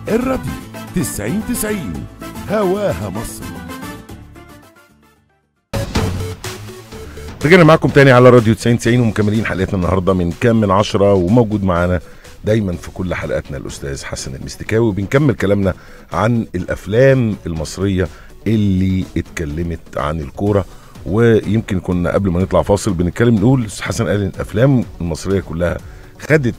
الراديو 90 90 هواها مصر رجعنا معاكم تاني على راديو 90 90 ومكملين حلقتنا النهارده من كام من عشرة وموجود معانا دايما في كل حلقاتنا الاستاذ حسن المستكاوي وبنكمل كلامنا عن الافلام المصريه اللي اتكلمت عن الكوره ويمكن كنا قبل ما نطلع فاصل بنتكلم نقول أستاذ حسن قال ان الافلام المصريه كلها خدت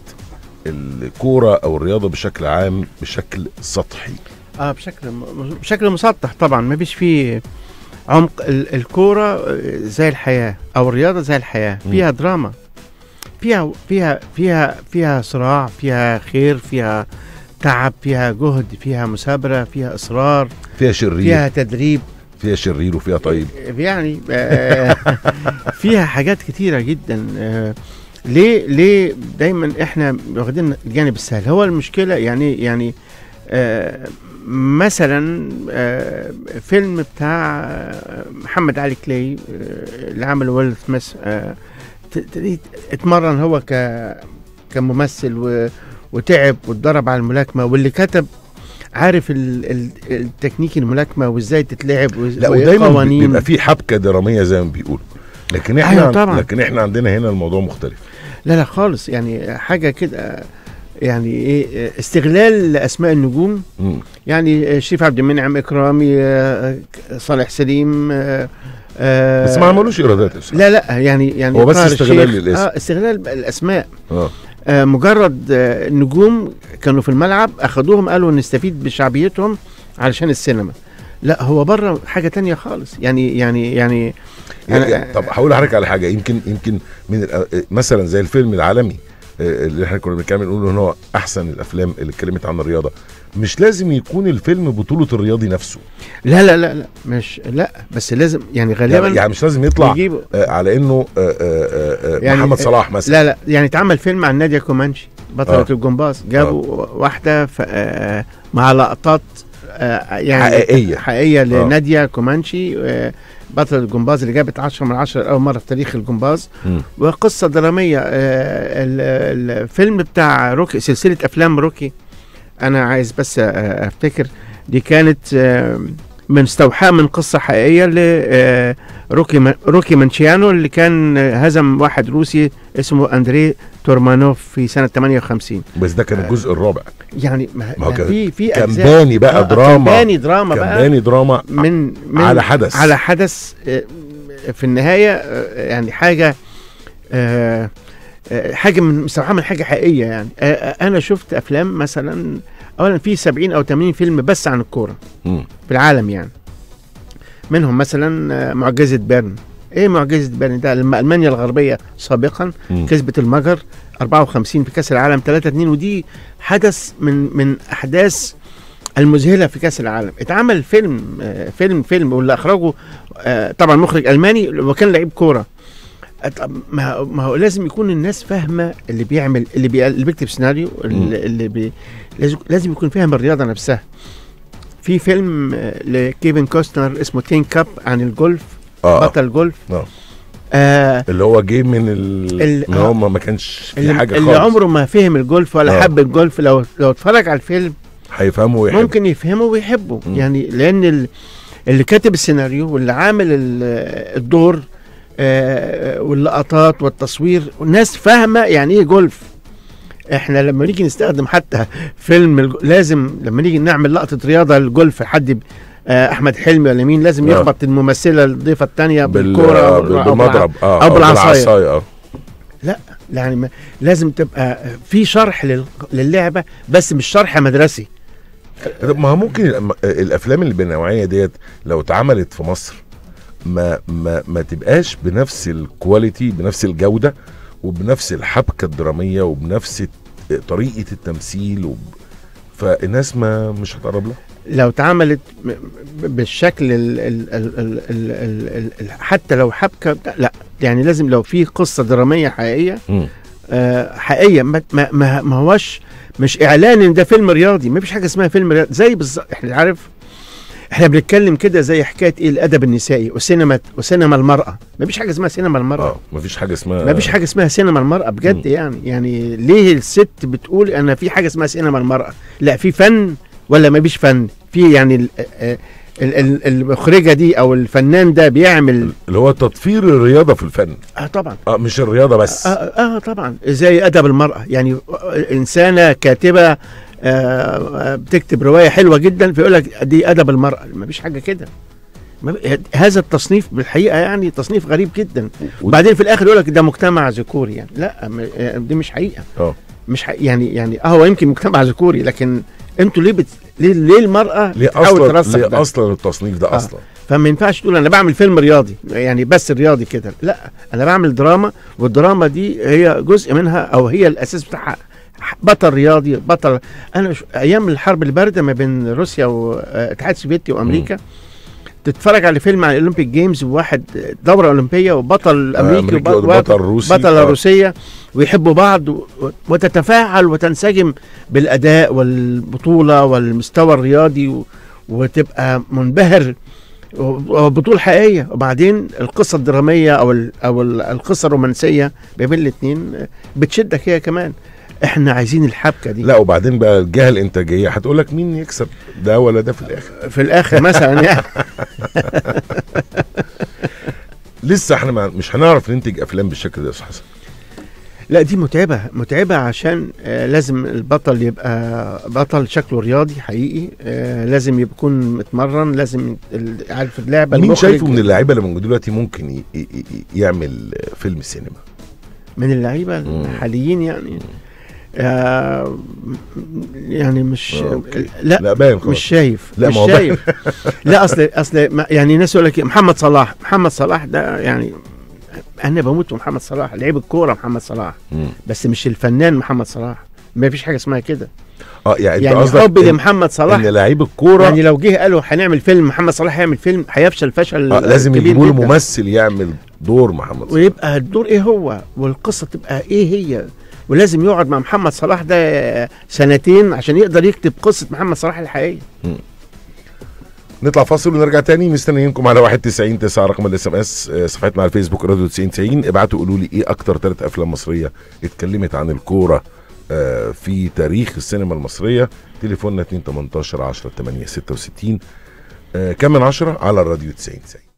الكوره او الرياضه بشكل عام بشكل سطحي اه بشكل م- بشكل مسطح طبعا ما فيش فيه عمق ال- الكوره آه، زي الحياه او الرياضه زي الحياه مم. فيها دراما فيها فيها فيها فيها صراع فيها خير فيها تعب فيها جهد فيها مثابره فيها اصرار فيها شرير فيها تدريب فيها شرير وفيها طيب يعني آه، فيها حاجات كتيره جدا آه، ليه ليه دايما احنا واخدين الجانب السهل هو المشكله يعني يعني آه، مثلا آه، فيلم بتاع آه، محمد علي كلاي آه، اللي عمله ويل سميث آه، ت- ت- اتمرن هو ك كممثل و- وتعب واتدرب على الملاكمه واللي كتب عارف ال- ال- التكنيك الملاكمه وازاي تتلعب وإز- لا وإيه ودايما قوانين. بيبقى في حبكه دراميه زي ما بيقولوا لكن احنا أيوة طبعاً. لكن احنا عندنا هنا الموضوع مختلف لا لا خالص يعني حاجه كده يعني ايه استغلال اسماء النجوم مم. يعني شريف عبد المنعم اكرامي آه، صالح سليم آه، آه، بس ما عملوش ايرادات يا أستاذ. لا لا يعني يعني هو بس طاهر استغلال الشيخ، للاسم. اه استغلال الاسماء اه آه مجرد آه نجوم كانوا في الملعب اخدوهم قالوا نستفيد بشعبيتهم علشان السينما لا هو بره حاجه تانية خالص يعني يعني يعني يعني طب هقول لحضرتك على حاجه يمكن يمكن من الأ- مثلا زي الفيلم العالمي آه، اللي احنا كنا بنتكلم نقول ان هو احسن الافلام اللي اتكلمت عن الرياضه مش لازم يكون الفيلم بطوله الرياضي نفسه لا لا لا لا مش لا بس لازم يعني غالبا يعني, يعني مش لازم يطلع يجيبوا آه، على انه آه، آه، آه، يعني- محمد صلاح مثلا لا لا يعني اتعمل فيلم عن ناديه كومانشي بطلة آه. الجمباز جابوا واحدة ف- آه، مع لقطات آه، يعني حقيقية. حقيقية لنادية كومانشي آه، بطلة الجمباز اللي جابت 10 من 10 أول مرة في تاريخ الجمباز مم. وقصة درامية آه، ال- الفيلم بتاع روكي سلسلة أفلام روكي أنا عايز بس آه، أفتكر دي كانت آه، مستوحاة من قصة حقيقية لروكي م- روكي مانشيانو اللي كان آه، هزم واحد روسي اسمه أندري تورمانوف في سنة 58 بس ده كان الجزء الرابع يعني ما ما هو ما كان- في في كان أجزاء باني بقى آه، دراما. كان باني دراما كان بقى باني دراما من, من على حدث. على حدث آه، في النهايه آه، يعني حاجه آه، آه، حاجه من مستوحاه من حاجه حقيقيه يعني آه، آه، انا شفت افلام مثلا اولا في 70 او 80 فيلم بس عن الكوره مم. في العالم يعني منهم مثلا آه، معجزه بيرن ايه معجزه بيرن ده لما المانيا الغربيه سابقا مم. كسبت المجر 54 في كاس العالم 3 2 ودي حدث من من احداث المذهله في كاس العالم اتعمل فيلم آه، فيلم فيلم واللي اخرجه آه، طبعا مخرج الماني وكان لعيب كوره آه، طب ما هو- ما هو لازم يكون الناس فاهمه اللي بيعمل اللي, بي... اللي بيكتب سيناريو اللي, اللي بي... لازم لازم يكون فاهم الرياضه نفسها في فيلم آه، لكيفن كوستنر اسمه تين كاب عن الجولف اه بطل جولف آه. آه اللي هو جه من ال... ال- ان هو ما كانش في اللي, حاجه اللي خالص عمره ما فهم الجولف ولا آه. حب الجولف لو لو اتفرج على الفيلم هيفهمه ويحب ممكن يفهمه ويحبه مم. يعني لان ال- اللي كاتب السيناريو واللي عامل ال- الدور آه، واللقطات والتصوير والناس فاهمه يعني ايه جولف احنا لما نيجي نستخدم حتى فيلم الج- لازم لما نيجي نعمل لقطه رياضه الجولف حد ب- آه، احمد حلمي ولا مين لازم آه. يخبط الممثله الضيفه الثانيه بال... بالكوره آه، أو بال- بالع- بالمضرب اه أو بالعصاية. بالعصاية، اه يعني ما- لازم تبقى في شرح لل- للعبه بس مش شرح مدرسي طب ما هو ممكن الأم- الافلام اللي بالنوعيه ديت لو اتعملت في مصر ما ما ما تبقاش بنفس الكواليتي بنفس الجوده وبنفس الحبكه الدراميه وبنفس الت- طريقه التمثيل وب... فالناس ما مش هتقرب لها لو اتعملت م- م- بالشكل ال ال ال ال ال ال ال حتى لو حبكه لا يعني لازم لو في قصه دراميه حقيقيه مم. آه حقيقيه ما ما ما ما هوش مش اعلان ان ده فيلم رياضي ما فيش حاجه اسمها فيلم رياضي زي بالظبط احنا عارف احنا بنتكلم كده زي حكايه ايه الادب النسائي وسينما وسينما المراه ما فيش حاجه اسمها سينما المراه اه مفيش حاجه اسمها ما فيش حاجه اسمها سينما المراه بجد مم. يعني يعني ليه الست بتقول انا في حاجه اسمها سينما المراه لا في فن ولا ما فيش فن في يعني ال- آه، ال- ال- المخرجه دي او الفنان ده بيعمل اللي هو تطفير الرياضه في الفن اه طبعا اه مش الرياضه بس اه, آه طبعا زي ادب المراه يعني انسانه كاتبه آه آه، بتكتب روايه حلوه جدا فيقول لك دي ادب المراه ما فيش حاجه كده ما ب- هذا التصنيف بالحقيقه يعني تصنيف غريب جدا وبعدين في الاخر يقول لك ده مجتمع ذكوري يعني لا م- آه، دي مش حقيقه اه مش حقيقة يعني يعني اه هو يمكن مجتمع ذكوري لكن انتوا ليه بت... ليه, ليه المراه ليه بتحاول اصلا ترسخ ليه ده؟ اصلا التصنيف ده آه. اصلا فما ينفعش تقول انا بعمل فيلم رياضي يعني بس رياضي كده لا انا بعمل دراما والدراما دي هي جزء منها او هي الاساس بتاعها بطل رياضي بطل انا مش ايام الحرب البارده ما بين روسيا والاتحاد السوفيتي وامريكا تتفرج على فيلم عن الاولمبيك جيمز وواحد دوره اولمبيه وبطل آه، امريكي أمريكي وبطل, وبطل روسي. بطل آه. روسيه ويحبوا بعض و- وتتفاعل وتنسجم بالاداء والبطوله والمستوى الرياضي و- وتبقى منبهر وبطولة حقيقية وبعدين القصة الدرامية أو ال أو ال- القصة الرومانسية ما بين الاتنين بتشدك هي كمان احنا عايزين الحبكة دي لا وبعدين بقى الجهه الانتاجيه هتقول لك مين يكسب ده ولا ده في الاخر في الآخر مثلا يعني لسه احنا ما مش هنعرف ننتج افلام بالشكل ده يا استاذ حسن لا دي متعبة متعبة عشان آه لازم البطل يبقى بطل شكله رياضي حقيقي آه لازم يكون متمرن لازم ال- عارف اللعبة مين المخرج شايفه من اللعيبه اللي موجودين دلوقتي ممكن ي- ي- ي- يعمل فيلم سينما من اللعيبة مم. الحاليين يعني آه يعني مش آه، أوكي. لا لا باين خلاص مش شايف لا، مش ما هو بقى- شايف لا اصل اصل ما- يعني ناس يقول لك محمد صلاح محمد صلاح ده يعني انا بموت في محمد صلاح لعيب الكوره محمد صلاح مم. بس مش الفنان محمد صلاح ما فيش حاجه اسمها كده اه يعني انت يعني قصدك حبي إن- لمحمد صلاح ان لعيب الكوره يعني لو جه قالوا هنعمل فيلم محمد صلاح هيعمل فيلم هيفشل فشل آه لازم كبير يجيبوا له جداً. ممثل يعمل دور محمد صلاح ويبقى الدور ايه هو والقصه تبقى ايه هي ولازم يقعد مع محمد صلاح ده سنتين عشان يقدر يكتب قصه محمد صلاح الحقيقيه نطلع فاصل ونرجع تاني مستنيينكم على 91 9 رقم الاس ام اس صفحتنا على الفيسبوك راديو 90 90 ابعتوا قولوا لي ايه اكتر ثلاث افلام مصريه اتكلمت عن الكوره آه، في تاريخ السينما المصريه تليفوننا 2 18 10 8 66 آه، كم من 10 على الراديو 90 90